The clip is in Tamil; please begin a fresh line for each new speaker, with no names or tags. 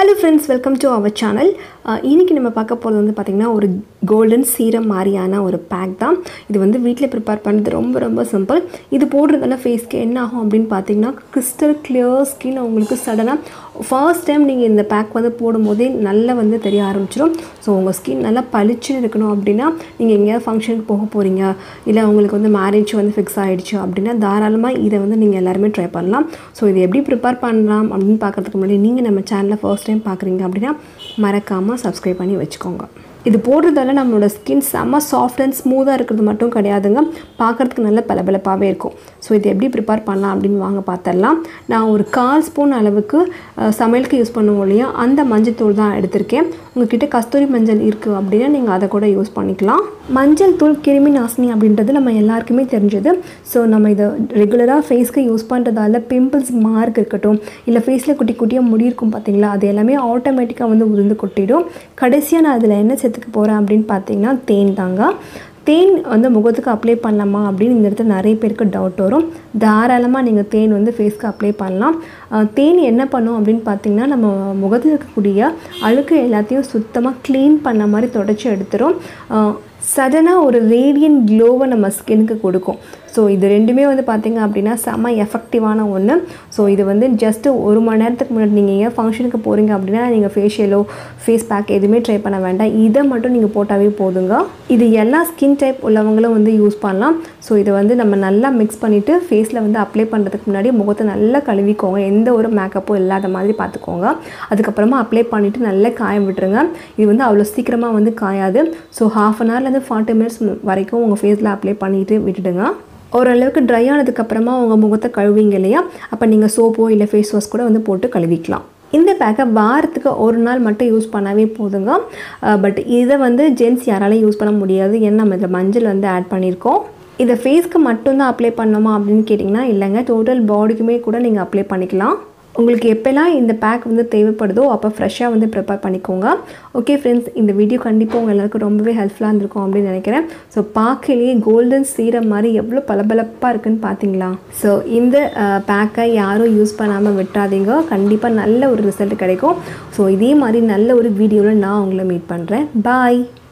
hello friends welcome to our channel இன்றைக்கி நம்ம பார்க்க போகிறது வந்து பார்த்திங்கன்னா ஒரு கோல்டன் சீரம் மாதிரியான ஒரு பேக் தான் இது வந்து வீட்டில் ப்ரிப்பேர் பண்ணுறது ரொம்ப ரொம்ப சிம்பிள் இது போடுறதால ஃபேஸ்க்கு என்ன ஆகும் அப்படின்னு பார்த்தீங்கன்னா கிறிஸ்டல் கிளியர் ஸ்கின் உங்களுக்கு சடனாக ஃபர்ஸ்ட் டைம் நீங்கள் இந்த பேக் வந்து போடும்போதே நல்லா வந்து தெரிய ஆரம்பிச்சிடும் ஸோ உங்கள் ஸ்கின் நல்லா பளிச்சுன்னு இருக்கணும் அப்படின்னா நீங்கள் எங்கேயாவது ஃபங்க்ஷனுக்கு போக போகிறீங்க இல்லை உங்களுக்கு வந்து மேரேஜ் வந்து ஃபிக்ஸ் ஆகிடுச்சு அப்படின்னா தாராளமாக இதை வந்து நீங்கள் எல்லாருமே ட்ரை பண்ணலாம் ஸோ இது எப்படி ப்ரிப்பேர் பண்ணலாம் அப்படின்னு பார்க்கறதுக்கு முன்னாடி நீங்கள் நம்ம சேனலை ஃபர்ஸ்ட் டைம் பார்க்குறீங்க அப்படின்னா மறக்காமல் சப்ஸ்கிரைப் பண்ணி வச்சுக்கோங்க இது போடுறதால நம்மளோட ஸ்கின் செம்ம சாஃப்ட் அண்ட் ஸ்மூத்தாக இருக்கிறது மட்டும் கிடையாதுங்க பார்க்குறதுக்கு நல்ல பளபளப்பாகவே இருக்கும் ஸோ இது எப்படி ப்ரிப்பேர் பண்ணலாம் அப்படின்னு வாங்க பார்த்துடலாம் நான் ஒரு கால் ஸ்பூன் அளவுக்கு அஹ், சமையலுக்கு யூஸ் பண்ணுவோம் இல்லையா அந்த மஞ்சள் தூள் தான் எடுத்திருக்கேன் உங்ககிட்ட கஸ்தூரி மஞ்சள் இருக்குது அப்படின்னா நீங்கள் அதை கூட யூஸ் பண்ணிக்கலாம் மஞ்சள் தூள் கிருமி நாசினி அப்படின்றது நம்ம எல்லாருக்குமே தெரிஞ்சது ஸோ நம்ம இதை ரெகுலராக ஃபேஸ்க்கு யூஸ் பண்ணுறதால பிம்பிள்ஸ் மார்க் இருக்கட்டும் இல்லை ஃபேஸில் குட்டி குட்டியாக முடி இருக்கும் பார்த்தீங்களா அது எல்லாமே ஆட்டோமேட்டிக்காக வந்து உதிர்ந்து கொட்டிடும் கடைசியாக நான் அதில் என்ன சேர்த்துக்க போகிறேன் அப்படின்னு பார்த்தீங்கன்னா தேன் தாங்க தேன் வந்து முகத்துக்கு அப்ளை பண்ணலாமா அப்படின்னு இந்த இடத்துல நிறைய பேருக்கு டவுட் வரும் தாராளமாக நீங்கள் தேன் வந்து ஃபேஸ்க்கு அப்ளை பண்ணலாம் அஹ் தேன் என்ன பண்ணும் அப்படின்னு பார்த்தீங்கன்னா நம்ம முகத்தில் இருக்கக்கூடிய அழுக்கு எல்லாத்தையும் சுத்தமாக க்ளீன் பண்ண மாதிரி தொடச்சி எடுத்துரும் சடனாக ஒரு ரேடியன் க்ளோவை நம்ம ஸ்கின்னுக்கு கொடுக்கும் ஸோ இது ரெண்டுமே வந்து பார்த்தீங்க அப்படின்னா செம்ம எஃபெக்டிவான ஒன்று ஸோ இது வந்து ஜஸ்ட்டு ஒரு மணி நேரத்துக்கு முன்னாடி நீங்கள் எங்கேயா ஃபங்க்ஷனுக்கு போகிறீங்க அப்படின்னா நீங்கள் ஃபேஷியலோ ஃபேஸ் பேக் எதுவுமே ட்ரை பண்ண வேண்டாம் இதை மட்டும் நீங்கள் போட்டாவே போதுங்க இது எல்லா ஸ்கின் டைப் உள்ளவங்களும் வந்து யூஸ் பண்ணலாம் ஸோ இதை வந்து நம்ம நல்லா மிக்ஸ் பண்ணிவிட்டு ஃபேஸில் வந்து அப்ளை பண்ணுறதுக்கு முன்னாடி முகத்தை நல்லா கழுவிக்கோங்க எந்த ஒரு மேக்கப்பும் இல்லாத மாதிரி பார்த்துக்கோங்க அதுக்கப்புறமா அப்ளை பண்ணிவிட்டு நல்லா காய விட்டுருங்க இது வந்து அவ்வளோ சீக்கிரமாக வந்து காயாது ஸோ ஹாஃப் அன் ஹவர்லேருந்து ஃபார்ட்டி மினிட்ஸ் வரைக்கும் உங்கள் ஃபேஸில் அப்ளை பண்ணிவிட்டு விட்டுடுங்க ஓரளவுக்கு ட்ரை ஆனதுக்கப்புறமா உங்கள் முகத்தை கழுவிங்க இல்லையா அப்போ நீங்கள் சோப்போ இல்லை ஃபேஸ் வாஷ் கூட வந்து போட்டு கழுவிக்கலாம் இந்த பேக்கை வாரத்துக்கு ஒரு நாள் மட்டும் யூஸ் பண்ணாவே போதுங்க பட் இதை வந்து ஜென்ஸ் யாராலையும் யூஸ் பண்ண முடியாது ஏன்னா நம்ம இதில் மஞ்சள் வந்து ஆட் பண்ணியிருக்கோம் இதை ஃபேஸ்க்கு மட்டும்தான் அப்ளை பண்ணணுமா அப்படின்னு கேட்டிங்கன்னா இல்லைங்க டோட்டல் பாடிக்குமே கூட நீங்கள் அப்ளை பண்ணிக்கலாம் உங்களுக்கு எப்போல்லாம் இந்த பேக் வந்து தேவைப்படுதோ அப்போ ஃப்ரெஷ்ஷாக வந்து ப்ரிப்பேர் பண்ணிக்கோங்க ஓகே ஃப்ரெண்ட்ஸ் இந்த வீடியோ கண்டிப்பாக உங்கள் எல்லாருக்கும் ரொம்பவே ஹெல்ப்ஃபுல்லாக இருந்திருக்கும் அப்படின்னு நினைக்கிறேன் ஸோ பார்க்கலையே கோல்டன் சீரம் மாதிரி எவ்வளோ பளபளப்பாக இருக்குன்னு பார்த்தீங்களா ஸோ இந்த பேக்கை யாரும் யூஸ் பண்ணாமல் விட்டுறாதீங்க கண்டிப்பாக நல்ல ஒரு ரிசல்ட் கிடைக்கும் ஸோ இதே மாதிரி நல்ல ஒரு வீடியோவில் நான் உங்களை மீட் பண்ணுறேன் பாய்